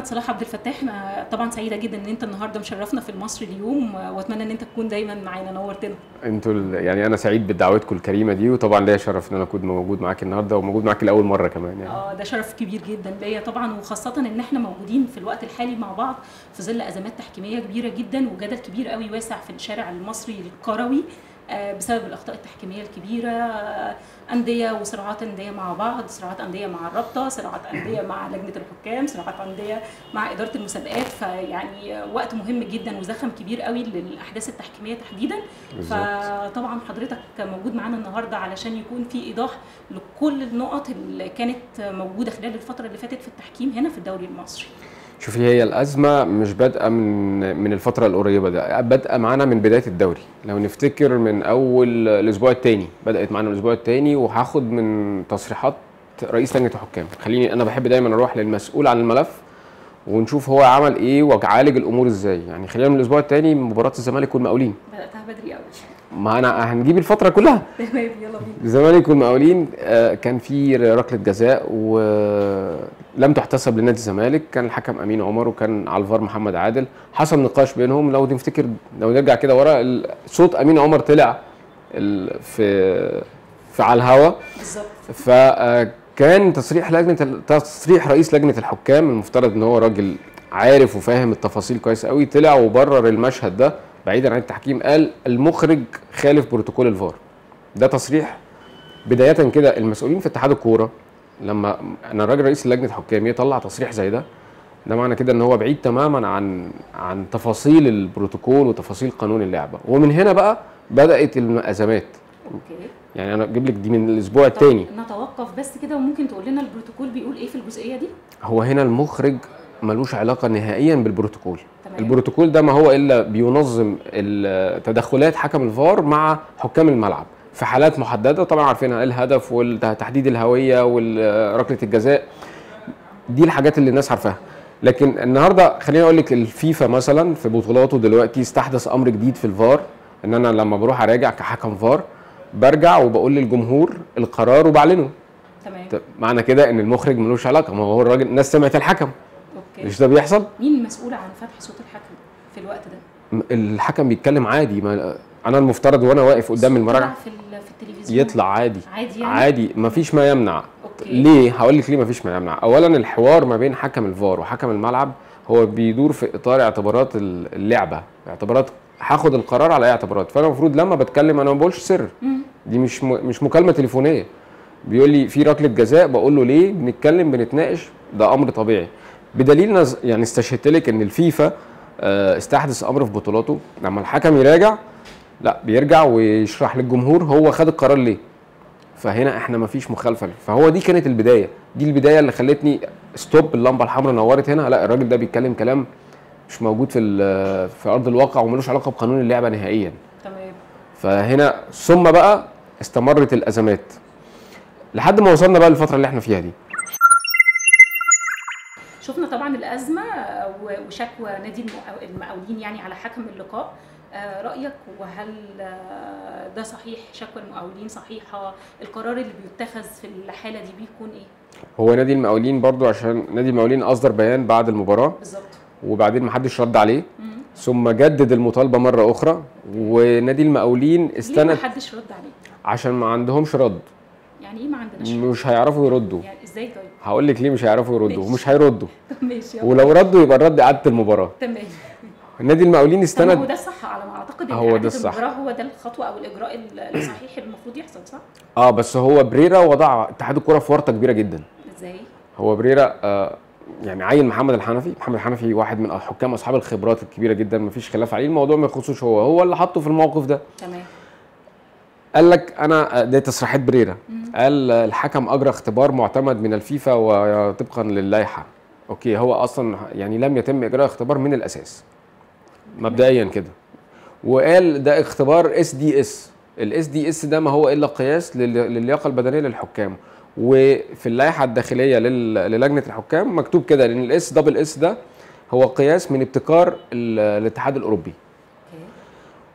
محمد صلاح عبد الفتاح انا طبعا سعيده جدا ان انت النهارده مشرفنا في المصري اليوم واتمنى ان انت تكون دايما معانا نورتنا انتوا ال- يعني انا سعيد بدعوتكم الكريمه دي وطبعا ليا شرف ان انا اكون موجود معاك النهارده وموجود معاك لاول مره كمان يعني اه ده شرف كبير جدا ليا طبعا وخاصه ان احنا موجودين في الوقت الحالي مع بعض في ظل ازمات تحكيميه كبيره جدا وجدل كبير قوي واسع في الشارع المصري الكروي آه، بسبب الاخطاء التحكيميه الكبيره آه، انديه وصراعات انديه مع بعض صراعات انديه مع الرابطه صراعات انديه مع لجنه الحكام صراعات انديه مع اداره المسابقات فيعني آه، وقت مهم جدا وزخم كبير قوي للاحداث التحكيميه تحديدا بالظبط. فطبعا حضرتك موجود معانا النهارده علشان يكون في ايضاح لكل النقط اللي كانت موجوده خلال الفتره اللي فاتت في التحكيم هنا في الدوري المصري شوفي هي الازمه مش بادئه من من الفتره القريبه ده بادئه معانا من بدايه الدوري لو نفتكر من اول الاسبوع الثاني بدات معانا الاسبوع الثاني وهاخد من تصريحات رئيس لجنه الحكام خليني انا بحب دايما اروح للمسؤول عن الملف ونشوف هو عمل ايه وعالج الامور ازاي يعني خلينا من الاسبوع الثاني مباراه الزمالك والمقاولين بداتها بدري قوي ما انا هنجيب الفتره كلها تمام يلا بينا الزمالك والمقاولين آه، كان في ركله جزاء ولم تحتسب لنادي الزمالك كان الحكم امين عمر وكان على الفار محمد عادل حصل نقاش بينهم لو نفتكر لو نرجع كده ورا ال- صوت امين عمر طلع ال- في في على الهوا بالظبط فكان تصريح لجنه تصريح رئيس لجنه الحكام المفترض ان هو راجل عارف وفاهم التفاصيل كويس قوي طلع وبرر المشهد ده بعيدا عن التحكيم قال المخرج خالف بروتوكول الفار ده تصريح بدايه كده المسؤولين في اتحاد الكوره لما انا راجل رئيس لجنه حكام يطلع تصريح زي ده ده معنى كده ان هو بعيد تماما عن عن تفاصيل البروتوكول وتفاصيل قانون اللعبه ومن هنا بقى بدات الازمات اوكي يعني انا اجيب لك دي من الاسبوع طب الثاني نتوقف بس كده وممكن تقول لنا البروتوكول بيقول ايه في الجزئيه دي هو هنا المخرج ملوش علاقه نهائيا بالبروتوكول تمام. البروتوكول ده ما هو الا بينظم ال- تدخلات حكم الفار مع حكام الملعب في حالات محدده طبعا عارفينها الهدف وتحديد الهويه وركله الجزاء دي الحاجات اللي الناس عارفاها لكن النهارده خليني اقول لك الفيفا مثلا في بطولاته دلوقتي استحدث امر جديد في الفار ان انا لما بروح اراجع كحكم فار برجع وبقول للجمهور القرار وبعلنه تمام طب معنى كده ان المخرج ملوش علاقه ما هو الراجل الناس سمعت الحكم اوكي مش ده بيحصل مين المسؤول عن فتح صوت الحكم في الوقت ده م- الحكم بيتكلم عادي ما انا المفترض وانا واقف قدام الصوت المراجعه طلع في ال- في التلفزيون يطلع عادي عادي يعني عادي مفيش ما يمنع اوكي ليه هقول لك ليه مفيش ما يمنع اولا الحوار ما بين حكم الفار وحكم الملعب هو بيدور في اطار اعتبارات ال- اللعبه اعتبارات هاخد القرار على اي اعتبارات فانا المفروض لما بتكلم انا ما بقولش سر مم. دي مش م... مش مكالمه تليفونيه بيقول لي في ركله جزاء بقول له ليه بنتكلم بنتناقش ده امر طبيعي بدليل نز... يعني استشهدت لك ان الفيفا آه، استحدث امر في بطولاته لما الحكم يراجع لا بيرجع ويشرح للجمهور هو خد القرار ليه فهنا احنا مفيش مخالفه فهو دي كانت البدايه دي البدايه اللي خلتني ستوب اللمبه الحمراء نورت هنا لا الراجل ده بيتكلم كلام مش موجود في ال- في ارض الواقع وملوش علاقه بقانون اللعبه نهائيا تمام فهنا ثم بقى استمرت الازمات لحد ما وصلنا بقى للفتره اللي احنا فيها دي شفنا طبعا الازمه و- وشكوى نادي المقاو- المقاولين يعني على حكم اللقاء آه، رايك وهل آه، ده صحيح شكوى المقاولين صحيحه القرار اللي بيتخذ في الحاله دي بيكون ايه هو نادي المقاولين برضو عشان نادي المقاولين اصدر بيان بعد المباراه بالظبط وبعدين محدش رد عليه مم. ثم جدد المطالبه مره اخرى ونادي المقاولين ليه استند ما حدش رد عليه عشان ما عندهمش رد يعني ايه ما عندناش رد؟ مش هيعرفوا يردوا يعني ازاي طيب هقول لك ليه مش هيعرفوا يردوا ماشي. ومش هيردوا طب ماشي يلا. ولو ردوا يبقى الرد اعاده المباراه تمام نادي المقاولين طب هو استند ده الصح على ما اعتقد ان هو ده إعادة الصح. المباراة هو ده الخطوه او الاجراء الصحيح اللي المفروض يحصل صح اه بس هو بريرا وضع اتحاد الكره في ورطه كبيره جدا ازاي هو بريرا آه يعني عين محمد الحنفي محمد الحنفي واحد من حكام اصحاب الخبرات الكبيره جدا مفيش خلاف عليه الموضوع ما يخصوش هو هو اللي حطه في الموقف ده تمام قال لك انا آه، ده تصريحات بريرا قال آه، الحكم اجرى اختبار معتمد من الفيفا وطبقا للائحه اوكي هو اصلا يعني لم يتم اجراء اختبار من الاساس مبدئيا كده وقال ده اختبار اس دي اس الاس دي اس ده ما هو الا قياس لل- للياقه البدنيه للحكام وفي اللائحه الداخليه لل- للجنه الحكام مكتوب كده لان الاس دبل اس ده هو قياس من ابتكار ال- الاتحاد الاوروبي اوكي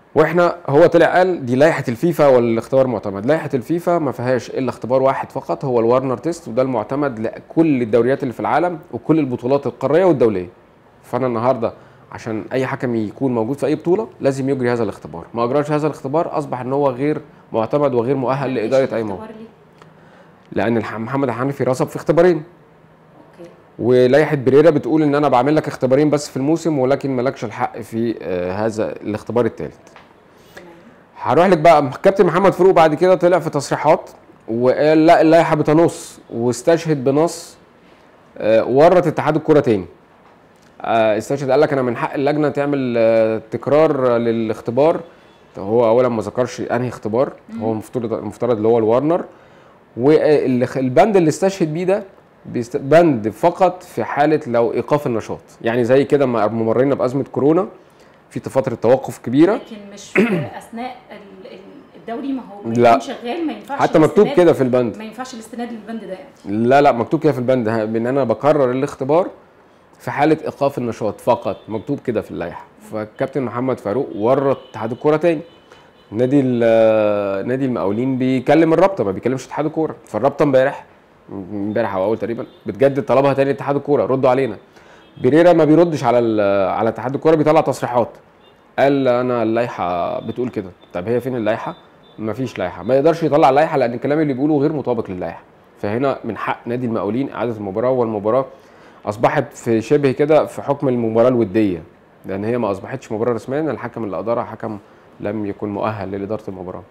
واحنا هو طلع قال دي لائحه الفيفا والاختبار معتمد لائحه الفيفا ما فيهاش الا اختبار واحد فقط هو الوارنر تيست وده المعتمد لكل الدوريات اللي في العالم وكل البطولات القاريه والدوليه فانا النهارده عشان اي حكم يكون موجود في اي بطوله لازم يجري هذا الاختبار ما اجراش هذا الاختبار اصبح ان هو غير معتمد وغير مؤهل لاداره اي موضوع الاختبار ليه؟ لان الح- محمد حنفي رصب في اختبارين اوكي ولائحه بريرا بتقول ان انا بعمل لك اختبارين بس في الموسم ولكن مالكش الحق في آه، هذا الاختبار الثالث تمام هروح لك بقى كابتن محمد فاروق بعد كده طلع في تصريحات وقال لا اللائحه بتنص واستشهد بنص آه، ورط اتحاد الكوره تاني آه، استشهد قال لك انا من حق اللجنه تعمل آه، تكرار للاختبار طب هو اولا ما ذكرش انهي اختبار هو المفترض المفترض اللي هو الوارنر والبند اللي استشهد بيه ده بيست- بند فقط في حاله لو ايقاف النشاط يعني زي كده ما مرينا بازمه كورونا في فتره توقف كبيره لكن مش في اثناء ال- ال- الدوري ما هو لا. يكون شغال ما ينفعش حتى مكتوب الاستناد- كده في البند ما ينفعش الاستناد للبند ده يعني لا لا مكتوب كده في البند ها- بان انا بكرر الاختبار في حاله ايقاف النشاط فقط مكتوب كده في اللائحه فالكابتن محمد فاروق ورط اتحاد الكوره تاني نادي ال- نادي المقاولين بيكلم الرابطه ما بيكلمش اتحاد الكوره فالرابطه امبارح امبارح او اول تقريبا بتجدد طلبها تاني اتحاد الكوره ردوا علينا بيريرا ما بيردش على ال- على اتحاد الكوره بيطلع تصريحات قال انا اللائحه بتقول كده طب هي فين اللائحه ما فيش لائحه ما يقدرش يطلع لائحه لان الكلام اللي بيقوله غير مطابق للائحه فهنا من حق نادي المقاولين اعاده المباراه والمباراه اصبحت في شبه كده في حكم المباراه الوديه لان هي ما اصبحتش مباراه رسميا الحكم اللي ادارها حكم لم يكن مؤهل لاداره المباراه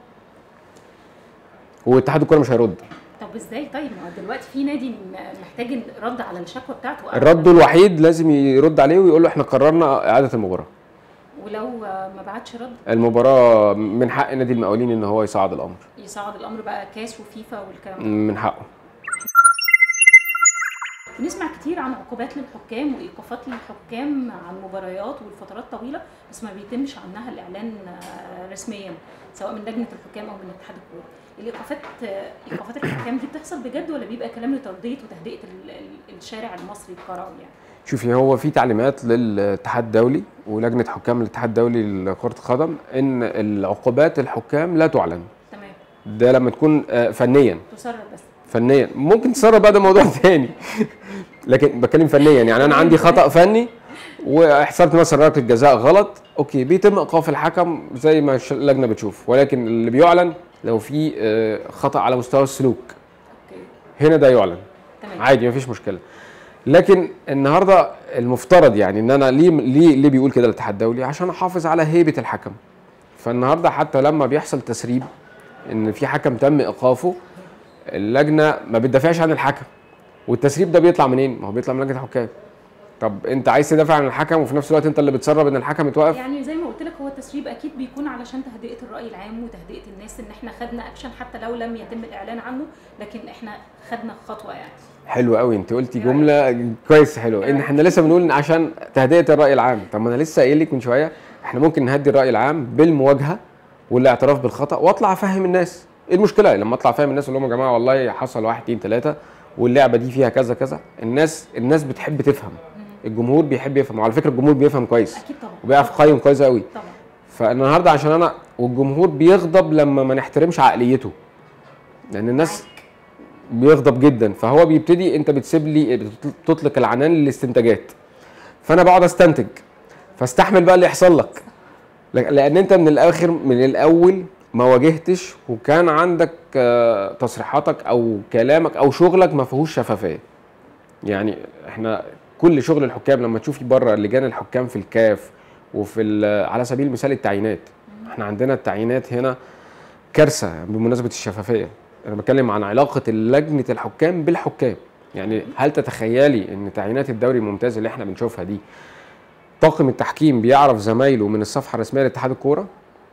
واتحاد الكوره مش هيرد طب ازاي طيب ما هو دلوقتي في نادي م- محتاج رد على الشكوى بتاعته الرد الوحيد لازم يرد عليه ويقول له احنا قررنا اعاده المباراه ولو ما بعتش رد المباراه من حق نادي المقاولين ان هو يصعد الامر يصعد الامر بقى كاس وفيفا والكلام ده من حقه بنسمع كتير عن عقوبات للحكام وايقافات للحكام عن مباريات والفترات طويله بس ما بيتمش عنها الاعلان آه، رسميا سواء من لجنه الحكام او من اتحاد الكوره الايقافات آه، ايقافات الحكام دي بتحصل بجد ولا بيبقى كلام لترضيه وتهدئه ال- ال- الشارع المصري الكروي يعني شوفي هو في تعليمات للاتحاد الدولي ولجنه حكام الاتحاد الدولي لكره القدم ان العقوبات الحكام لا تعلن تمام ده لما تكون آه، فنيا تسرب بس فنيا ممكن تسرب بقى ده موضوع تاني لكن بتكلم فنيا يعني انا عندي خطا فني وحسبت مثلا ركله جزاء غلط اوكي بيتم ايقاف الحكم زي ما الش- اللجنه بتشوف ولكن اللي بيعلن لو في آه، خطا على مستوى السلوك اوكي هنا ده يعلن تمام عادي مفيش مشكله لكن النهارده المفترض يعني ان انا ليه ليه ليه بيقول كده الاتحاد الدولي عشان احافظ على هيبه الحكم فالنهارده حتى لما بيحصل تسريب ان في حكم تم ايقافه اللجنه ما بتدافعش عن الحكم والتسريب ده بيطلع منين ما هو بيطلع من لجنه الحكام طب انت عايز تدافع عن الحكم وفي نفس الوقت انت اللي بتسرب ان الحكم اتوقف يعني زي ما قلت لك هو التسريب اكيد بيكون علشان تهدئه الراي العام وتهدئه الناس ان احنا خدنا اكشن حتى لو لم يتم الاعلان عنه لكن احنا خدنا خطوه يعني حلو قوي انت قلتي جمله كويس حلو ان احنا لسه بنقول إن عشان تهدئه الراي العام طب ما انا لسه قايل لك من شويه احنا ممكن نهدي الراي العام بالمواجهه والاعتراف بالخطا واطلع افهم الناس ايه المشكله لما اطلع افهم الناس اقول لهم يا جماعه والله حصل واحد اتنين تلاته واللعبه دي فيها كذا كذا الناس الناس بتحب تفهم الجمهور بيحب يفهم وعلى فكره الجمهور بيفهم كويس اكيد طبعا وبيعرف يقيم كويس قوي طبعا فالنهارده عشان انا والجمهور بيغضب لما ما نحترمش عقليته لان الناس بيغضب جدا فهو بيبتدي انت بتسيب لي بتطلق العنان للاستنتاجات فانا بقعد استنتج فاستحمل بقى اللي يحصل لك لان انت من الاخر من الاول ما واجهتش وكان عندك آه، تصريحاتك او كلامك او شغلك ما فيهوش شفافيه يعني احنا كل شغل الحكام لما تشوفي بره لجان الحكام في الكاف وفي ال- على سبيل المثال التعيينات احنا عندنا التعيينات هنا كارثه بمناسبه الشفافيه انا بتكلم عن علاقه لجنه الحكام بالحكام يعني هل تتخيلي ان تعيينات الدوري الممتاز اللي احنا بنشوفها دي طاقم التحكيم بيعرف زمايله من الصفحه الرسميه لاتحاد الكوره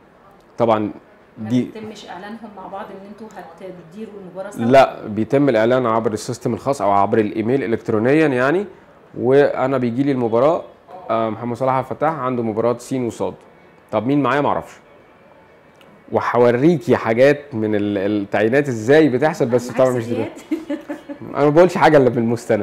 طبعا ما دي بيتمش اعلانهم مع بعض ان انتوا هتديروا المباراه سوا لا بيتم الاعلان عبر السيستم الخاص او عبر الايميل الكترونيا يعني وانا بيجي لي المباراه آه، محمد صلاح عبد الفتاح عنده مباراه سين وصاد طب مين معايا معرفش وهوريكي حاجات من ال- التعيينات ازاي بتحصل بس معاك طبعا مش سيديات؟ دلوقتي انا ما بقولش حاجه الا بالمستند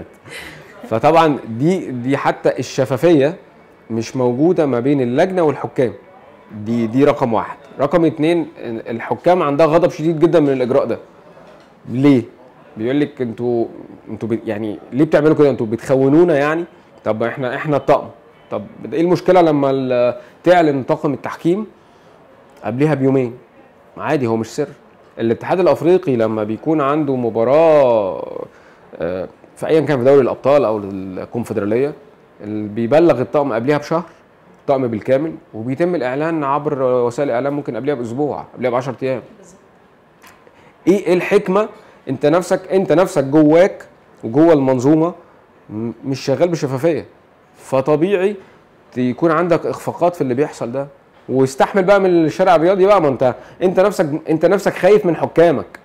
فطبعا دي دي حتى الشفافيه مش موجوده ما بين اللجنه والحكام دي دي رقم واحد رقم اتنين الحكام عندها غضب شديد جدا من الاجراء ده ليه بيقول لك انتوا انتوا بت- يعني ليه بتعملوا كده انتوا بتخونونا يعني طب احنا احنا الطقم طب ايه المشكله لما ال- تعلن طاقم التحكيم قبلها بيومين عادي هو مش سر الاتحاد الافريقي لما بيكون عنده مباراه آه، في ايا كان في دوري الابطال او الكونفدراليه اللي بيبلغ الطقم قبلها بشهر طقم بالكامل وبيتم الاعلان عبر وسائل الاعلام ممكن قبلها باسبوع قبلها ب 10 ايام بالظبط ايه ايه الحكمه انت نفسك انت نفسك جواك وجوه المنظومه م- مش شغال بشفافيه فطبيعي يكون عندك اخفاقات في اللي بيحصل ده واستحمل بقى من الشارع الرياضي بقى ما انت انت نفسك انت نفسك خايف من حكامك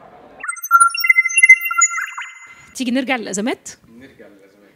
تيجي نرجع للازمات نرجع للازمات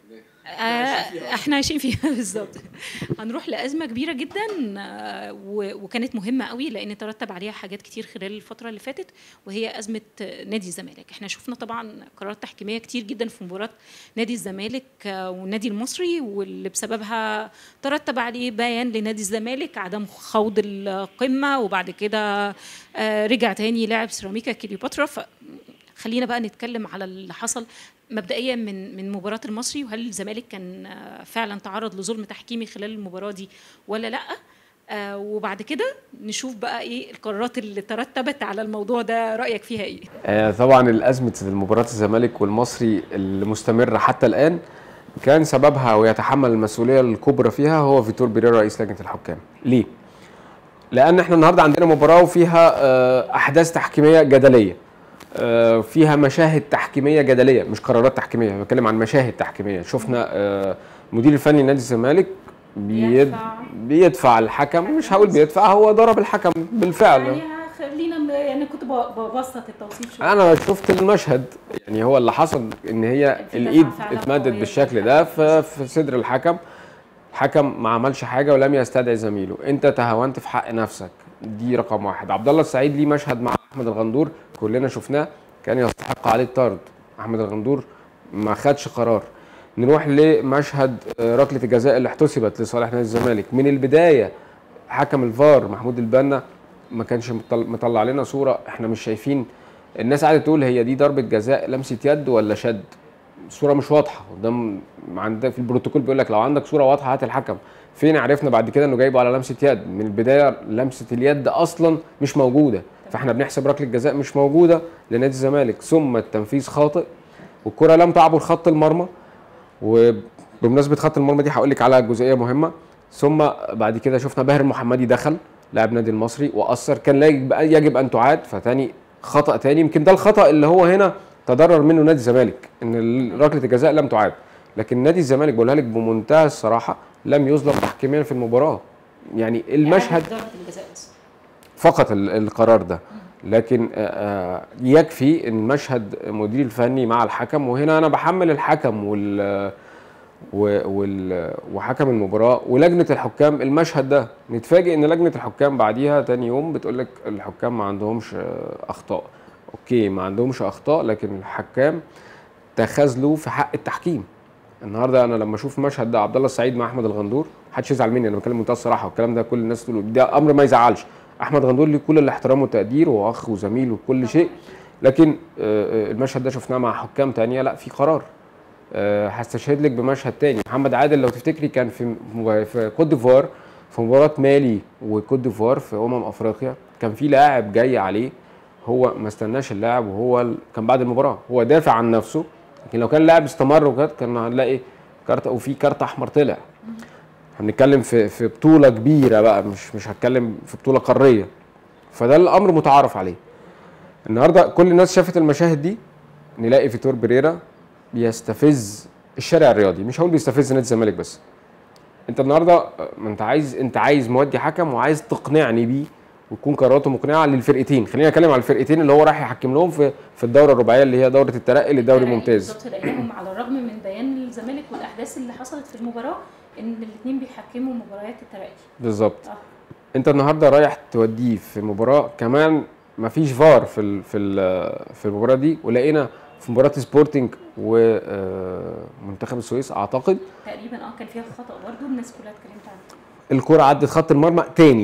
آه، احنا عايشين فيها بالظبط هنروح لازمه كبيره جدا آه، و- وكانت مهمه قوي لان ترتب عليها حاجات كتير خلال الفتره اللي فاتت وهي ازمه آه، نادي الزمالك احنا شفنا طبعا قرارات تحكيميه كتير جدا في مباراه نادي الزمالك آه، والنادي المصري واللي بسببها ترتب عليه بيان لنادي الزمالك عدم خوض القمه وبعد كده آه، رجع تاني لاعب سيراميكا كليوباترا ف خلينا بقى نتكلم على اللي حصل مبدئيا من من مباراه المصري وهل الزمالك كان آه، فعلا تعرض لظلم تحكيمي خلال المباراه دي ولا لا آه وبعد كده نشوف بقى ايه القرارات اللي ترتبت على الموضوع ده رايك فيها ايه آه، طبعا الأزمة مباراة الزمالك والمصري المستمرة حتى الآن كان سببها ويتحمل المسؤولية الكبرى فيها هو فيتور بيريرا رئيس لجنة الحكام ليه؟ لأن احنا النهاردة عندنا مباراة وفيها آه، أحداث تحكيمية جدلية آه، فيها مشاهد تحكيمية جدلية مش قرارات تحكيمية بتكلم عن مشاهد تحكيمية شفنا آه، المدير الفني لنادي الزمالك بيد بيدفع. بيدفع الحكم مش هقول بيدفع هو ضرب الحكم بالفعل يعني خلينا يعني كنت ببسط التوصيف شويه انا شفت المشهد يعني هو اللي حصل ان هي في الايد دفعة فعلا اتمدت قوية بالشكل جداً. ده في في صدر الحكم الحكم ما عملش حاجه ولم يستدعي زميله انت تهاونت في حق نفسك دي رقم واحد عبد الله السعيد ليه مشهد مع احمد الغندور كلنا شفناه كان يستحق عليه الطرد احمد الغندور ما خدش قرار نروح لمشهد آه، ركله الجزاء اللي احتسبت لصالح نادي الزمالك من البدايه حكم الفار محمود البنا ما كانش مطل- مطلع لنا صوره احنا مش شايفين الناس قاعده تقول هي دي ضربه جزاء لمسه يد ولا شد الصوره مش واضحه قدام عندك في البروتوكول بيقول لك لو عندك صوره واضحه هات الحكم فين عرفنا بعد كده انه جايبه على لمسه يد من البدايه لمسه اليد اصلا مش موجوده فاحنا بنحسب ركله جزاء مش موجوده لنادي الزمالك ثم التنفيذ خاطئ والكره لم تعبر خط المرمى وبمناسبه خط المرمى دي هقول لك على جزئيه مهمه ثم بعد كده شفنا باهر المحمدي دخل لاعب نادي المصري واثر كان لا يجب, يجب ان تعاد فتاني خطا تاني يمكن ده الخطا اللي هو هنا تضرر منه نادي الزمالك ان ال- ركله الجزاء لم تعاد لكن نادي الزمالك بقولها لك بمنتهى الصراحه لم يظلم تحكيميا في المباراه يعني المشهد إعادة ضربه الجزاء بس فقط ال- القرار ده لكن آه، آه، يكفي ان مشهد مدير الفني مع الحكم وهنا انا بحمل الحكم وال و- وال وحكم المباراه ولجنه الحكام المشهد ده نتفاجئ ان لجنه الحكام بعديها تاني يوم بتقول لك الحكام ما عندهمش آه، اخطاء اوكي ما عندهمش اخطاء لكن الحكام تخاذلوا في حق التحكيم النهارده انا لما اشوف المشهد ده عبد الله السعيد مع احمد الغندور محدش يزعل مني انا بتكلم بمنتهى الصراحه والكلام ده كل الناس تقول ده امر ما يزعلش احمد غندور ليه كل الاحترام والتقدير وهو اخ وزميل وكل شيء لكن آه، آه، المشهد ده شفناه مع حكام تانية لا في قرار آه، هستشهد لك بمشهد تاني محمد عادل لو تفتكري كان في م- في كوت ديفوار في مباراه مالي وكوت ديفوار في امم افريقيا كان في لاعب جاي عليه هو ما استناش اللاعب وهو ال- كان بعد المباراه هو دافع عن نفسه لكن لو كان اللاعب استمر وكده كان هنلاقي كارت وفي كارت احمر طلع هنتكلم في في بطوله كبيره بقى مش مش هتكلم في بطوله قاريه فده الامر متعارف عليه النهارده كل الناس شافت المشاهد دي نلاقي فيتور بريرا بيستفز الشارع الرياضي مش هقول بيستفز نادي الزمالك بس انت النهارده آه، ما انت عايز انت عايز مودي حكم وعايز تقنعني بيه وتكون قراراته مقنعه للفرقتين خلينا نتكلم على الفرقتين اللي هو رايح يحكم لهم في في الدوره الرباعيه اللي هي دوره الترقي للدوري الممتاز بالظبط لانهم على الرغم من بيان الزمالك والاحداث اللي حصلت في المباراه ان الاثنين بيحكموا مباريات الترقي بالظبط اه انت النهارده رايح توديه في مباراه كمان ما فيش فار في ال في ال في المباراه دي ولقينا في مباراه سبورتنج ومنتخب السويس اعتقد تقريبا اه كان فيها خطا برضه الناس كلها اتكلمت عنه الكره عدت خط المرمى تاني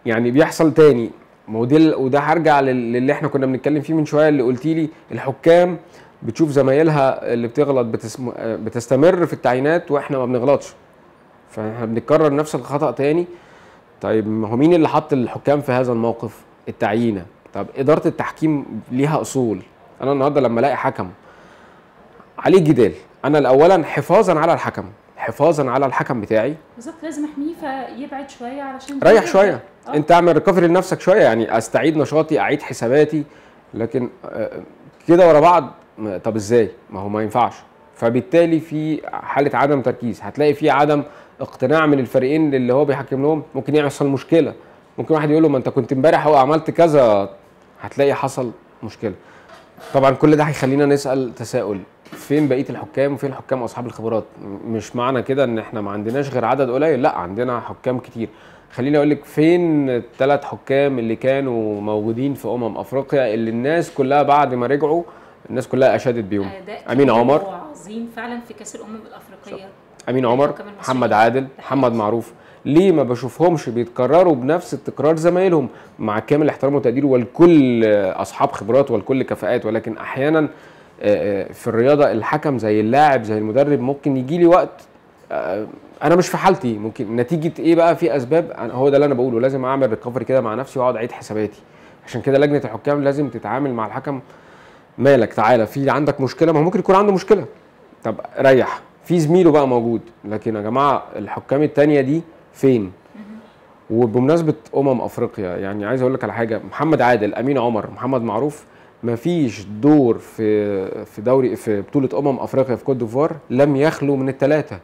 يعني بيحصل تاني ما هو دي ال- وده هرجع لل- للي احنا كنا بنتكلم فيه من شويه اللي قلتي لي الحكام بتشوف زمايلها اللي بتغلط بتسم... آه، بتستمر في التعيينات واحنا ما بنغلطش فاحنا بنكرر نفس الخطا تاني طيب ما هو مين اللي حط الحكام في هذا الموقف التعيينه طب اداره التحكيم ليها اصول انا النهارده لما الاقي حكم عليه جدال انا اولا حفاظا على الحكم حفاظا على الحكم بتاعي بالظبط لازم احميه فيبعد شويه علشان ريح شويه آه. انت اعمل ريكفري لنفسك شويه يعني استعيد نشاطي اعيد حساباتي لكن آه، كده ورا بعض ما- طب ازاي ما هو ما ينفعش فبالتالي في حاله عدم تركيز هتلاقي في عدم اقتناع من الفريقين اللي هو بيحكم لهم ممكن يحصل مشكله ممكن واحد يقول له ما انت كنت امبارح هو عملت كذا هتلاقي حصل مشكله طبعا كل ده هيخلينا نسال تساؤل فين بقيه الحكام وفين الحكام اصحاب الخبرات م- مش معنى كده ان احنا ما عندناش غير عدد قليل لا عندنا حكام كتير خليني اقول لك فين الثلاث حكام اللي كانوا موجودين في امم افريقيا اللي الناس كلها بعد ما رجعوا الناس كلها اشادت بيهم اداء امين كبير عمر وعظيم فعلا في كاس الامم الافريقيه امين عمر الحكام المصريين. محمد عادل ده محمد حقيقي. معروف ليه ما بشوفهمش بيتكرروا بنفس التكرار زمايلهم مع كامل احترام وتقدير والكل آه، اصحاب خبرات والكل كفاءات ولكن احيانا آه، آه، في الرياضه الحكم زي اللاعب زي المدرب ممكن يجي لي وقت آه، انا مش في حالتي ممكن نتيجه ايه بقى في اسباب أنا- هو ده اللي انا بقوله لازم اعمل ريكفري كده مع نفسي واقعد اعيد حساباتي عشان كده لجنه الحكام لازم تتعامل مع الحكم مالك تعالى في عندك مشكله ما هو ممكن يكون عنده مشكله طب ريح في زميله بقى موجود لكن يا جماعه الحكام التانية دي فين وبمناسبه امم افريقيا يعني عايز اقول لك على حاجه محمد عادل امين عمر محمد معروف مفيش دور في في دوري في بطوله امم افريقيا في كوت ديفوار لم يخلو من الثلاثه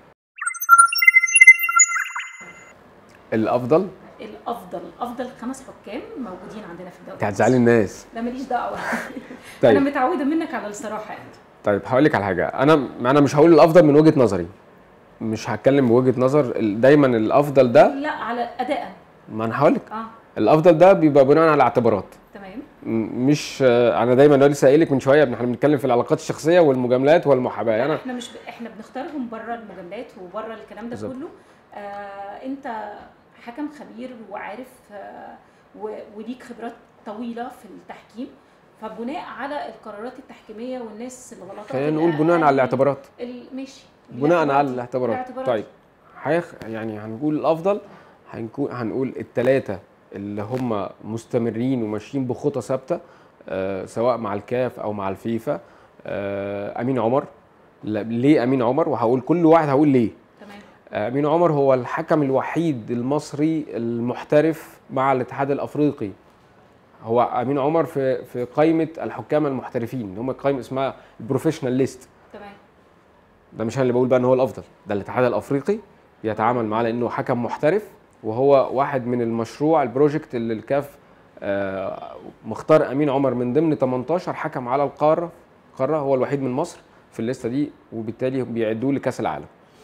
الافضل الافضل افضل خمس حكام موجودين عندنا في الدوري انت هتزعلي الناس لا ماليش دعوه طيب. انا متعوده منك على الصراحه يعني طيب هقول لك على حاجه انا انا مش هقول الافضل من وجهه نظري مش هتكلم بوجهه نظر ال- دايما الافضل ده لا على اداء ما انا هقول لك اه الافضل ده بيبقى بناء على اعتبارات تمام م- مش آه، انا دايما لسه قايل لك من شويه احنا بنتكلم في العلاقات الشخصيه والمجاملات والمحاباه انا احنا مش ب... احنا بنختارهم بره المجاملات وبره الكلام ده بالظبط. كله آه انت حكم خبير وعارف آه و... وليك خبرات طويله في التحكيم فبناء على القرارات التحكيميه والناس الغلطات خلينا نقول بناء على الأقل- الاعتبارات ال... ماشي بناء على الاعتبارات الاعتبارات. طيب هيخ يعني هنقول الافضل هنكون هنقول الثلاثه اللي هم مستمرين وماشيين بخطى ثابته آه سواء مع الكاف او مع الفيفا آه امين عمر لا- ليه امين عمر وهقول كل واحد هقول ليه تمام آه، امين عمر هو الحكم الوحيد المصري المحترف مع الاتحاد الافريقي هو امين عمر في في قائمه الحكام المحترفين هم قائمه اسمها البروفيشنال ليست تمام ده مش انا اللي بقول بقى ان هو الافضل ده الاتحاد الافريقي بيتعامل معاه لانه حكم محترف وهو واحد من المشروع البروجكت اللي الكاف آه، مختار امين عمر من ضمن 18 حكم على القاره قاره هو الوحيد من مصر في الليسته دي وبالتالي بيعدوه لكاس العالم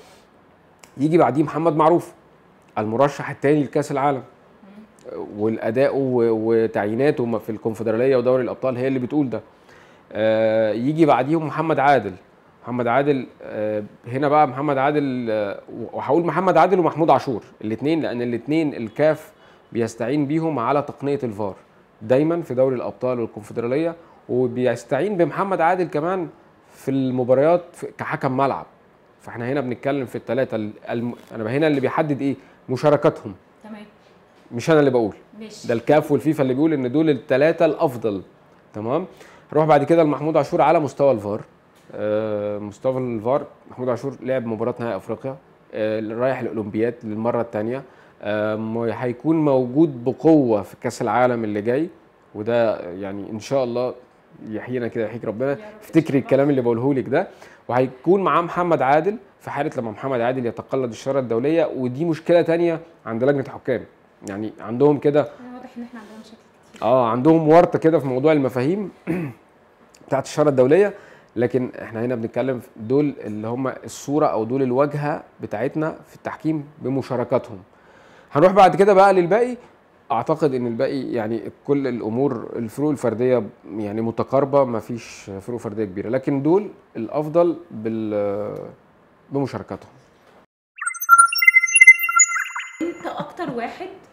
يجي بعديه محمد معروف المرشح الثاني لكاس العالم والاداء وتعييناته في الكونفدراليه ودوري الابطال هي اللي بتقول ده آه، يجي بعديهم محمد عادل محمد عادل آه، هنا بقى محمد عادل آه، وهقول محمد عادل ومحمود عاشور الاثنين لان الاثنين الكاف بيستعين بيهم على تقنيه الفار دايما في دوري الابطال والكونفدراليه وبيستعين بمحمد عادل كمان في المباريات في- كحكم ملعب فاحنا هنا بنتكلم في الثلاثه الم... انا هنا اللي بيحدد ايه مشاركتهم تمام مش انا اللي بقول ماشي ده الكاف والفيفا اللي بيقول ان دول الثلاثه الافضل تمام نروح بعد كده لمحمود عاشور على مستوى الفار آه مستوى الفار محمود عاشور لعب مباراه نهائي افريقيا آه رايح الاولمبياد للمره الثانيه آه م- هيكون موجود بقوه في كاس العالم اللي جاي وده يعني ان شاء الله يحيينا كده يحييك ربنا رب إن شاء افتكري الله. الكلام اللي بقوله لك ده وهيكون معاه محمد عادل في حاله لما محمد عادل يتقلد الشاره الدوليه ودي مشكله تانية عند لجنه الحكام يعني عندهم كده واضح ان احنا عندنا مشاكل كتير اه عندهم ورطه كده في موضوع المفاهيم بتاعت الشاره الدوليه لكن احنا هنا بنتكلم في دول اللي هم الصوره او دول الواجهه بتاعتنا في التحكيم بمشاركاتهم هنروح بعد كده بقى للباقي اعتقد ان الباقي يعني كل الامور الفروق الفرديه يعني متقاربه ما فيش فروق فرديه كبيره لكن دول الافضل بال بمشاركاتهم انت اكتر واحد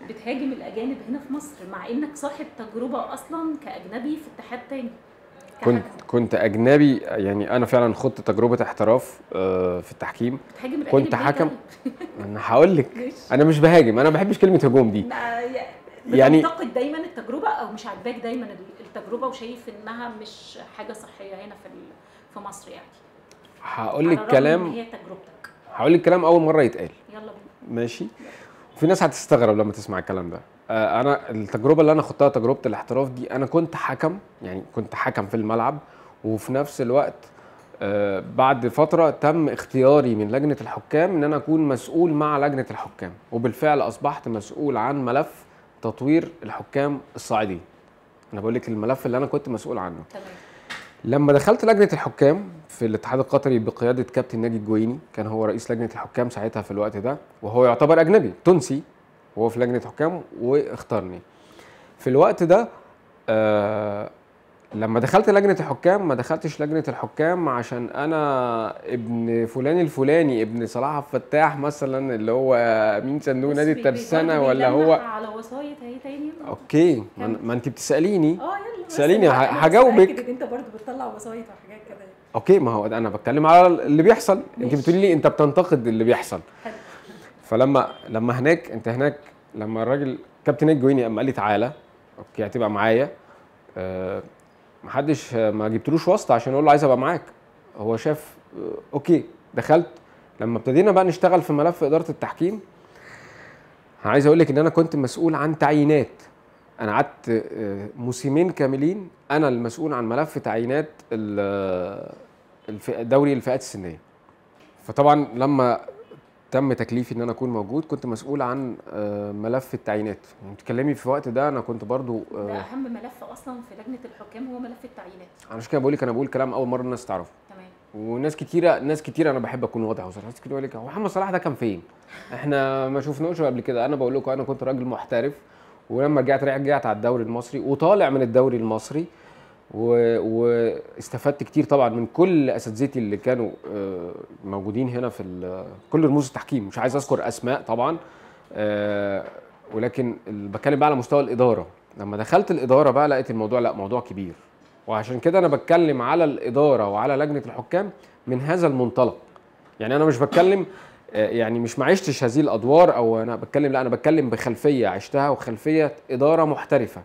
بتهاجم الاجانب هنا في مصر مع انك صاحب تجربه اصلا كاجنبي في اتحاد تاني كنت كحكم. كنت اجنبي يعني انا فعلا خدت تجربه احتراف آه، في التحكيم بتهاجم الاجانب كنت ليه حكم طيب؟ انا هقول لك ليش؟ انا مش بهاجم انا ما بحبش كلمه هجوم دي ما- يعني- بتنتقد دايما التجربه او مش عاجباك دايما التجربه وشايف انها مش حاجه صحيه هنا في ال- في مصر يعني هقول على لك الرغم إن كلام هي تجربتك هقول لك كلام اول مره يتقال يلا بينا ماشي في ناس هتستغرب لما تسمع الكلام ده آه، انا التجربه اللي انا خدتها تجربه الاحتراف دي انا كنت حكم يعني كنت حكم في الملعب وفي نفس الوقت آه، بعد فتره تم اختياري من لجنه الحكام ان انا اكون مسؤول مع لجنه الحكام وبالفعل اصبحت مسؤول عن ملف تطوير الحكام الصاعدين انا بقول لك الملف اللي انا كنت مسؤول عنه تمام لما دخلت لجنه الحكام في الاتحاد القطري بقياده كابتن ناجي الجويني كان هو رئيس لجنه الحكام ساعتها في الوقت ده وهو يعتبر اجنبي تونسي وهو في لجنه حكام واختارني في الوقت ده آه لما دخلت لجنه الحكام ما دخلتش لجنه الحكام عشان انا ابن فلان الفلاني ابن صلاح عبد الفتاح مثلا اللي هو امين صندوق نادي بص، بي- الترسانه برضه ولا بيجمع هو على وسايط اهي تاني اوكي ما, ما انت بتساليني اه يلا بس سأليني، أنا ه- بس هجاوبك. بتأكد ان انت برضه بتطلع وسايط وحاجات كده اوكي ما هو انا بتكلم على اللي بيحصل انت ماشي. بتقولي لي انت بتنتقد اللي بيحصل حلو فلما لما هناك انت هناك لما الراجل كابتن الجويني اما قال لي تعالى اوكي هتبقى معايا آه محدش آه، ما جبتلوش واسطه عشان اقول له عايز ابقى معاك هو شاف آه اوكي دخلت لما ابتدينا بقى نشتغل في ملف اداره التحكيم عايز اقول لك ان انا كنت مسؤول عن تعيينات انا قعدت آه، موسمين كاملين انا المسؤول عن ملف تعيينات ال- الف- دوري الفئات السنيه فطبعا لما تم تكليفي ان انا اكون موجود كنت مسؤول عن آه، ملف التعيينات يعني بتتكلمي في الوقت ده انا كنت برضو ده آه، اهم ملف اصلا في لجنه الحكام هو ملف التعيينات عشان كده بقول لك انا بقول كلام اول مره الناس تعرفه تمام وناس كتيره ناس كتيره انا بحب اكون واضح وصريح ناس كتير يقول لك هو محمد صلاح ده كان فين احنا ما شفناوش قبل كده انا بقول لكم انا كنت راجل محترف ولما رجعت رجعت على الدوري المصري وطالع من الدوري المصري و... واستفدت كتير طبعا من كل اساتذتي اللي كانوا آه، موجودين هنا في ال... كل رموز التحكيم مش عايز اذكر اسماء طبعا آه، ولكن ال- بتكلم بقى على مستوى الاداره لما دخلت الاداره بقى لقيت الموضوع لا موضوع كبير وعشان كده انا بتكلم على الاداره وعلى لجنه الحكام من هذا المنطلق يعني انا مش بتكلم آه، يعني مش ما عشتش هذه الادوار او انا بتكلم لا انا بتكلم بخلفيه عشتها وخلفيه اداره محترفه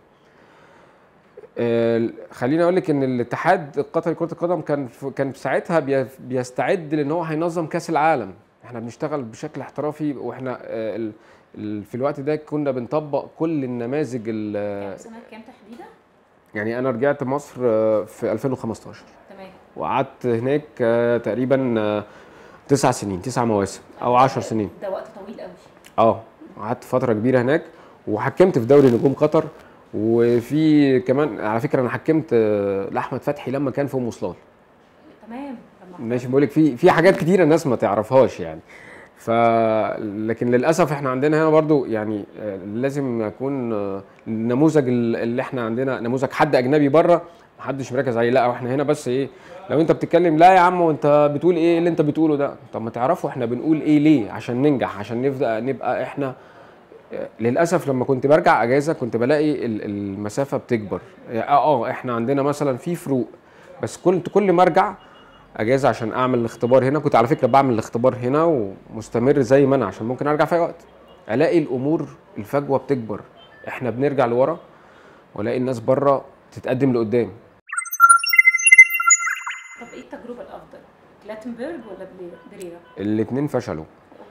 آه، خليني اقول لك ان الاتحاد القطري لكره القدم كان في كان في ساعتها بي- بيستعد لان هو هينظم كاس العالم احنا بنشتغل بشكل احترافي واحنا آه، ال- ال- في الوقت ده كنا بنطبق كل النماذج ال- يعني سنه كام تحديدا يعني انا رجعت مصر آه، في 2015 تمام وقعدت هناك آه، تقريبا آه، تسع سنين تسع مواسم او عشر سنين ده وقت طويل قوي اه قعدت فتره كبيره هناك وحكمت في دوري نجوم قطر وفي كمان على فكره انا حكمت آه، لاحمد فتحي لما كان في ام وصلال تمام لما ماشي بقول لك في في حاجات كتيره الناس ما تعرفهاش يعني ف لكن للاسف احنا عندنا هنا برضو يعني آه، لازم يكون آه، النموذج ال- اللي احنا عندنا نموذج حد اجنبي بره محدش مركز عليه لا احنا هنا بس ايه لو انت بتتكلم لا يا عم وانت بتقول ايه اللي انت بتقوله ده طب ما تعرفوا احنا بنقول ايه ليه عشان ننجح عشان نبدا نبقى احنا للاسف لما كنت برجع اجازه كنت بلاقي ال- المسافه بتكبر اه اه احنا عندنا مثلا في فروق بس كنت كل ما ارجع اجازه عشان اعمل الاختبار هنا كنت على فكره بعمل الاختبار هنا ومستمر زي ما انا عشان ممكن ارجع في اي وقت الاقي الامور الفجوه بتكبر احنا بنرجع لورا والاقي الناس بره تتقدم لقدام طب ايه التجربه الافضل كلاتنبرج ولا بلي- بريرا الاتنين فشلوا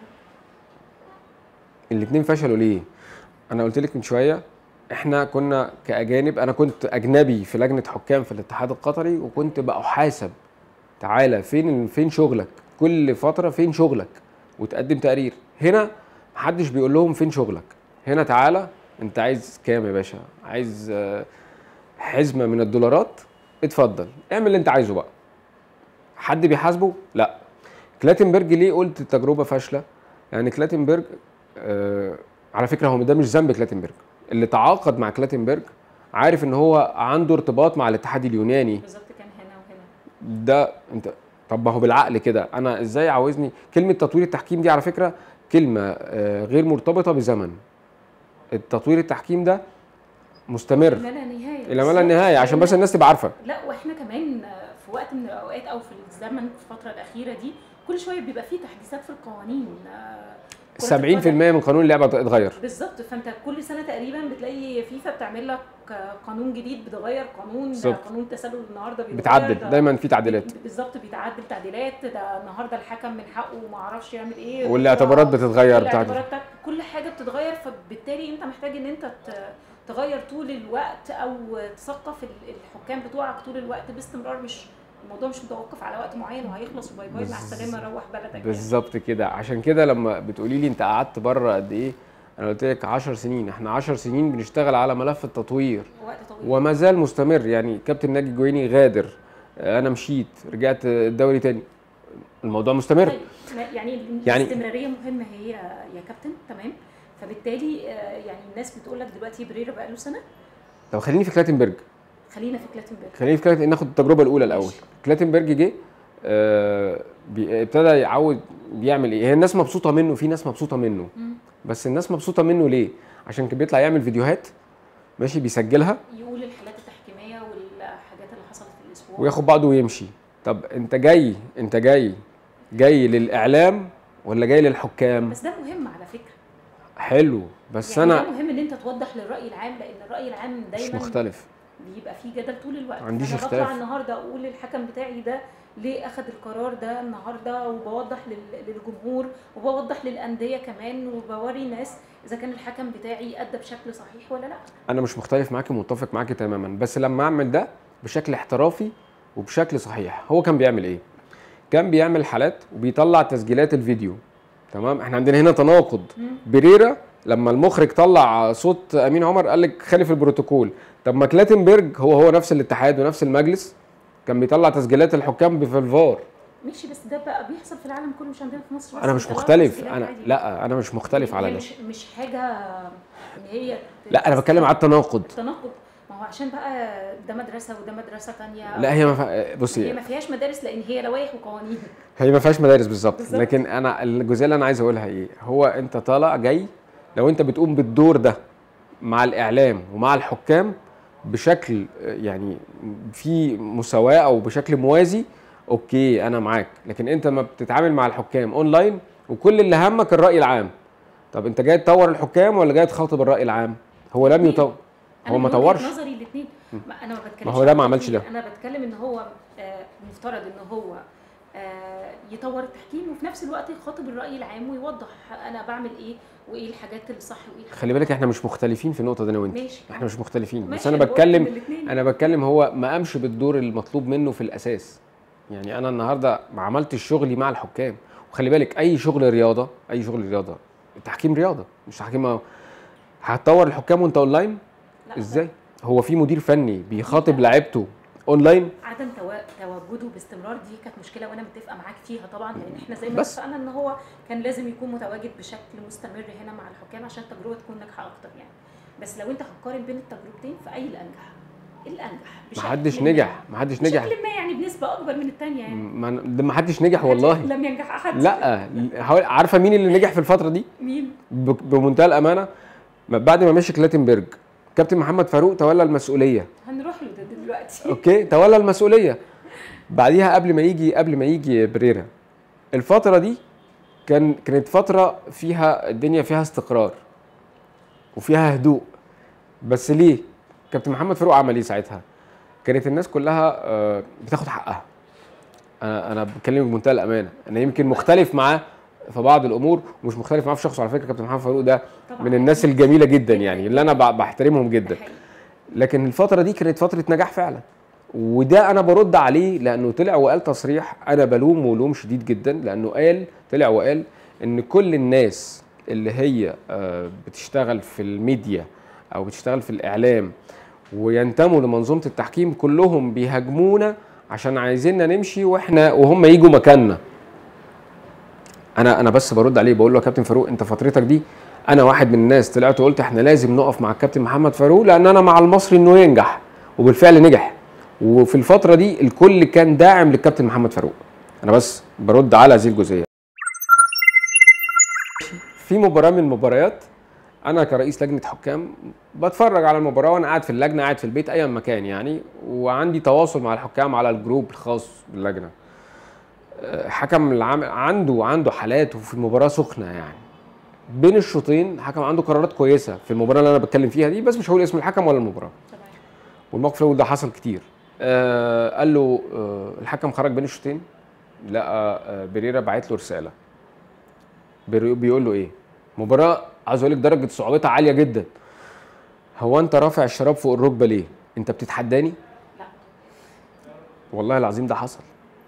الاتنين فشلوا ليه انا قلت لك من شويه احنا كنا كاجانب انا كنت اجنبي في لجنه حكام في الاتحاد القطري وكنت بحاسب تعالى فين فين شغلك كل فتره فين شغلك وتقدم تقرير هنا محدش بيقول لهم فين شغلك هنا تعالى انت عايز كام يا باشا عايز آه، حزمه من الدولارات اتفضل اعمل اللي انت عايزه بقى حد بيحاسبه لا كلاتنبرج ليه قلت التجربه فاشله يعني كلاتنبرج آه على فكره هو ده مش ذنب كلاتنبرج اللي تعاقد مع كلاتنبرج عارف ان هو عنده ارتباط مع الاتحاد اليوناني بالظبط كان هنا وهنا ده انت طب ما هو بالعقل كده انا ازاي عاوزني كلمه تطوير التحكيم دي على فكره كلمه آه، غير مرتبطه بزمن التطوير التحكيم ده مستمر الى لا نهايه الى ما لا نهايه عشان بس الناس تبقى عارفه لا واحنا كمان في وقت من الاوقات او في الزمن في الفتره الاخيره دي كل شويه بيبقى فيه تحديثات في القوانين آه، كرة 70% القدم. من قانون اللعبه اتغير بالظبط فانت كل سنه تقريبا بتلاقي فيفا بتعمل لك قانون جديد بتغير قانون ده بالظبط. قانون التسلل النهارده بيتغير، بتعدل ده دايما في تعديلات بالظبط بيتعدل تعديلات ده النهارده الحكم من حقه ما اعرفش يعمل ايه والاعتبارات بتتغير بتاعت الاعتبارات بتاعت كل حاجه بتتغير فبالتالي انت محتاج ان انت ت- تغير طول الوقت او تثقف ال- الحكام بتوعك طول الوقت باستمرار مش الموضوع مش متوقف على وقت معين وهيخلص وباي باي مع بز- السلامه روح بلدك يعني. بالظبط كده عشان كده لما بتقولي لي انت قعدت بره قد ايه انا قلت لك 10 سنين احنا 10 سنين بنشتغل على ملف التطوير وقت طويل وما زال مستمر يعني كابتن ناجي جويني غادر انا مشيت رجعت الدوري تاني الموضوع مستمر طيب ما- يعني يعني- الاستمراريه مهمه هي يا كابتن تمام فبالتالي آه، يعني الناس بتقول لك دلوقتي بريرا بقى له سنه طب خليني في كلاتنبرج خلينا في كلاتنبرج خليني في كلاتن ناخد التجربه الاولى الاول ماشي. كلاتنبرج جه آه، بي- ابتدى يعود بيعمل ايه هي الناس مبسوطه منه في ناس مبسوطه منه مم. بس الناس مبسوطه منه ليه عشان كان بيطلع يعمل فيديوهات ماشي بيسجلها يقول الحالات التحكيميه والحاجات اللي حصلت في الاسبوع وياخد بعضه ويمشي طب انت جاي انت جاي جاي للاعلام ولا جاي للحكام بس ده مهم على فكره حلو بس يعني انا ده مهم ان انت توضح للراي العام لان الراي العام مش دايما مختلف بيبقى فيه جدل طول الوقت ما عنديش انا اختلاف. بطلع النهارده اقول الحكم بتاعي ده ليه اخذ القرار ده النهارده وبوضح لل- للجمهور وبوضح للانديه كمان وبوري الناس اذا كان الحكم بتاعي ادى بشكل صحيح ولا لا انا مش مختلف معاكي ومتفق معاكي تماما بس لما اعمل ده بشكل احترافي وبشكل صحيح هو كان بيعمل ايه كان بيعمل حالات وبيطلع تسجيلات الفيديو تمام احنا عندنا هنا تناقض بريرا لما المخرج طلع صوت امين عمر قال لك خالف البروتوكول طب ما كلاتنبرج هو هو نفس الاتحاد ونفس المجلس كان بيطلع تسجيلات الحكام في الفار ماشي بس ده بقى بيحصل في العالم كله مش عندنا في مصر بس انا مش بيطلعوا مختلف تسجيلات انا عادي. لا انا مش مختلف على هي ده مش مش حاجه ان هي لا انا بتكلم على التناقض التناقض ما هو عشان بقى ده مدرسه وده مدرسه ثانيه لا هي ما فا- هي بصي ما فيهاش مدارس لان هي لوائح وقوانين هي ما فيهاش مدارس بالظبط بالظبط. لكن انا الجزئيه اللي انا عايز اقولها ايه هو انت طالع جاي لو انت بتقوم بالدور ده مع الاعلام ومع الحكام بشكل آه، يعني في مساواه او بشكل موازي اوكي انا معاك لكن انت ما بتتعامل مع الحكام اونلاين وكل اللي همك الراي العام طب انت جاي تطور الحكام ولا جاي تخاطب الراي العام هو لم يطور أنا هو من ما وجهة طورش نظري الاثنين انا ما بتكلمش ما هو ده عن ما عملش التطوير. ده. انا بتكلم ان هو آه، مفترض ان هو آه، يطور التحكيم وفي نفس الوقت يخاطب الراي العام ويوضح انا بعمل ايه وايه الحاجات الصح وايه الحاجات خلي بالك احنا مش مختلفين في النقطه دي انا وانت ماشي احنا مش مختلفين بس ماشي، انا أنا بقول بتكلم إن الاتنين. انا بتكلم هو ما قامش بالدور المطلوب منه في الاساس يعني انا النهارده ما عملتش شغلي مع الحكام وخلي بالك اي شغل رياضه اي شغل رياضه التحكيم رياضه مش تحكيم هتطور الحكام وانت اونلاين لا، ازاي هو في مدير فني بيخاطب لعيبته اونلاين عدم توا- تواجده باستمرار دي كانت مشكله وانا متفقه معاك فيها طبعا لان احنا زي ما بس. اتفقنا ان هو كان لازم يكون متواجد بشكل مستمر هنا مع الحكام عشان التجربه تكون ناجحه اكتر يعني بس لو انت هتقارن بين التجربتين فاي الانجح الانجح ما حدش بشكل ما. نجح ما حدش نجح بشكل ما يعني بنسبه اكبر من الثانيه يعني ما ده ما حدش نجح والله لم ينجح احد لا حاول- عارفه مين اللي نجح في الفتره دي مين ب- بمنتهى الامانه ما بعد ما مشي كلاتنبرج كابتن محمد فاروق تولى المسؤوليه هنروح له ده دلوقتي اوكي تولى المسؤوليه بعديها قبل ما يجي قبل ما يجي بريرا الفتره دي كان كانت فتره فيها الدنيا فيها استقرار وفيها هدوء بس ليه كابتن محمد فاروق عمل ايه ساعتها كانت الناس كلها آه، بتاخد حقها انا انا بتكلم بمنتهى الامانه انا يمكن مختلف معاه في بعض الامور ومش مختلف معاه في شخصه على فكره كابتن محمد فاروق ده طبعا من الناس الجميله جدا يعني اللي انا ب- بحترمهم جدا ده حقيقي. لكن الفترة دي كانت فترة نجاح فعلا وده انا برد عليه لانه طلع وقال تصريح انا بلومه لوم شديد جدا لانه قال طلع وقال ان كل الناس اللي هي آه، بتشتغل في الميديا او بتشتغل في الاعلام وينتموا لمنظومة التحكيم كلهم بيهاجمونا عشان عايزيننا نمشي واحنا وهم يجوا مكاننا انا انا بس برد عليه بقول له يا كابتن فاروق انت فترتك دي انا واحد من الناس طلعت وقلت احنا لازم نقف مع الكابتن محمد فاروق لان انا مع المصري انه ينجح وبالفعل نجح وفي الفتره دي الكل كان داعم للكابتن محمد فاروق انا بس برد على هذه الجزئيه في مباراه من المباريات انا كرئيس لجنه حكام بتفرج على المباراه وانا قاعد في اللجنه قاعد في البيت ايا مكان يعني وعندي تواصل مع الحكام على الجروب الخاص باللجنه آه، حكم العام عنده عنده حالات وفي المباراه سخنه يعني بين الشوطين الحكم عنده قرارات كويسه في المباراه اللي انا بتكلم فيها دي بس مش هقول اسم الحكم ولا المباراه تمام والموقف الاول ده حصل كتير آه قال له آه الحكم خرج بين الشوطين لقى آه بريرا بعت له رساله بري- بيقول له ايه مباراه عايز اقول لك درجه صعوبتها عاليه جدا هو انت رافع الشراب فوق الركبه ليه انت بتتحداني لا والله العظيم ده حصل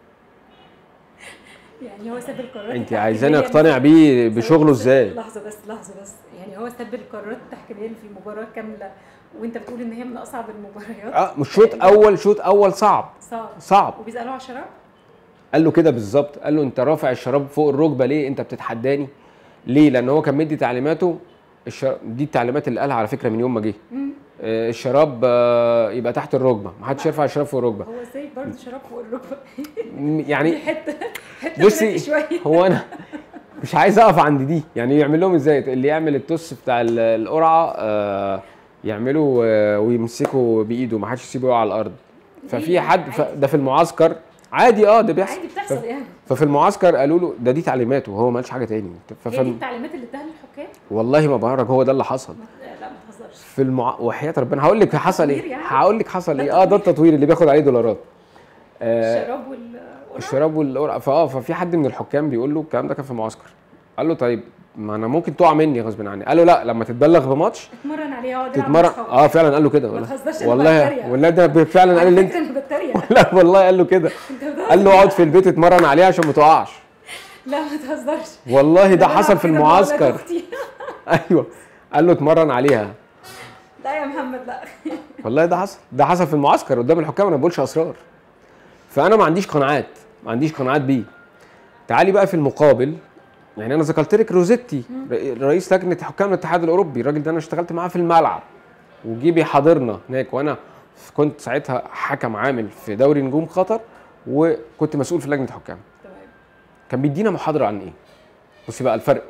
يعني هو ساب القرارات انت التحكيمية عايزاني اللي- اقتنع بيه بشغله ازاي لحظه بس لحظه بس يعني هو ساب القرارات التحكيميه اللي في مباراه كامله وانت بتقول ان هي من اصعب المباريات اه مش شوط اول شوط اول صعب صعب صعب وبيسالوه على الشراب قال له كده بالظبط قال له انت رافع الشراب فوق الركبه ليه انت بتتحداني ليه لان هو كان مدي تعليماته الشراب دي التعليمات اللي قالها على فكره من يوم ما جه مم. آه، الشراب آه، يبقى تحت الركبه ما حدش يرفع الشراب فوق الركبه هو ازاي برضه شراب فوق الركبه م- دي يعني حته حته بصي بناتي شويه هو انا مش عايز اقف عند دي يعني يعمل لهم ازاي اللي يعمل التوس بتاع ال- القرعه آه، يعمله آه، ويمسكه بايده ما حدش يسيبه يقع على الارض ففي ليه؟ حد ف- عادي. ده في المعسكر عادي اه ده بيحصل عادي بتحصل يعني ففي المعسكر قالوا له ده دي تعليماته وهو ما قالش حاجه تاني هي دي ففي التعليمات اللي اداها للحكام والله ما بهرج هو ده اللي حصل ما- لا ما تهزرش في المع... وحياه ربنا هقول لك حصل تطوير ايه يعني؟ هقول لك حصل ده ايه اه ده التطوير اللي بياخد عليه دولارات آه الشراب وال الشراب والقرعه فاه ففي حد من الحكام بيقول له الكلام ده كان في معسكر قال له طيب ما انا ممكن تقع مني غصب عني قال له لا لما تتبلغ بماتش اتمرن عليها اقعد العب تتمرن مع أصحابك. اه فعلا قال له كده ما تهزرش، أنا والله بتريق. والله ده فعلا قال على اللي انت فكره انا بتريق لا والله قال له كده انت بتهزر قال له اقعد في البيت اتمرن عليها عشان ما تقعش لا ما تهزرش والله ده أنا حصل بلعب في كده مع ولاد المعسكر أختي. ايوه قال له اتمرن عليها لا يا محمد لا والله ده حصل ده حصل في المعسكر قدام الحكام انا ما بقولش اسرار فانا ما عنديش قناعات ما عنديش قناعات بيه تعالي بقى في المقابل يعني انا ذكرت لك روزيتي ر- رئيس لجنه حكام الاتحاد الاوروبي الراجل ده انا اشتغلت معاه في الملعب وجي بيحاضرنا هناك وانا كنت ساعتها حكم عامل في دوري نجوم قطر وكنت مسؤول في لجنه حكام تمام كان بيدينا محاضره عن ايه بصي بقى الفرق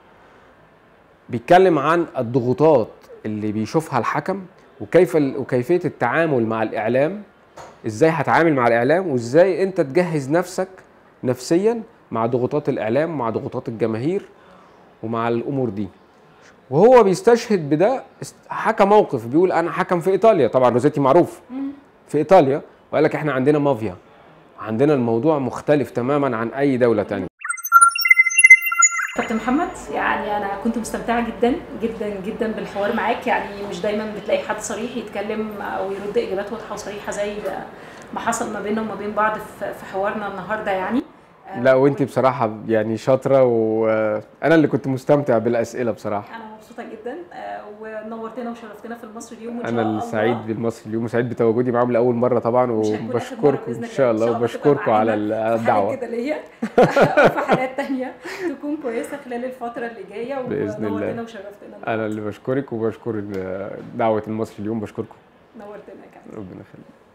بيتكلم عن الضغوطات اللي بيشوفها الحكم وكيف ال- وكيفيه التعامل مع الاعلام ازاي هتعامل مع الاعلام وازاي انت تجهز نفسك نفسيا مع ضغوطات الاعلام ومع ضغوطات الجماهير ومع الامور دي وهو بيستشهد بده است- حكى موقف بيقول انا حكم في ايطاليا طبعا روزيتي معروف في ايطاليا وقال لك احنا عندنا مافيا عندنا الموضوع مختلف تماما عن اي دوله تانية كابتن محمد يعني انا كنت مستمتعه جدا جدا جدا بالحوار معاك يعني مش دايما بتلاقي حد صريح يتكلم او يرد اجابات واضحه وصريحه زي ما حصل ما بيننا وما بين بعض في في حوارنا النهارده يعني آه، لا وانت بصراحه يعني شاطره وانا اللي كنت مستمتع بالاسئله بصراحه انا مبسوطه جدا آه، ونورتنا وشرفتنا في المصري اليوم وان شاء انا الله السعيد بالمصري اليوم وسعيد بتواجدي معاهم لاول مره طبعا مش هنكون آخر مرة وبشكركم بإذن ان شاء الله تبقى وبشكركم على معانا في الدعوه حالات كده ليا وفي حالات تانية تكون كويسه خلال الفتره اللي جايه بإذن الله. ونورتنا وشرفتنا انا اللي بشكرك وبشكر دعوه المصري اليوم بشكركم نورتنا يا كابتن ربنا يخليك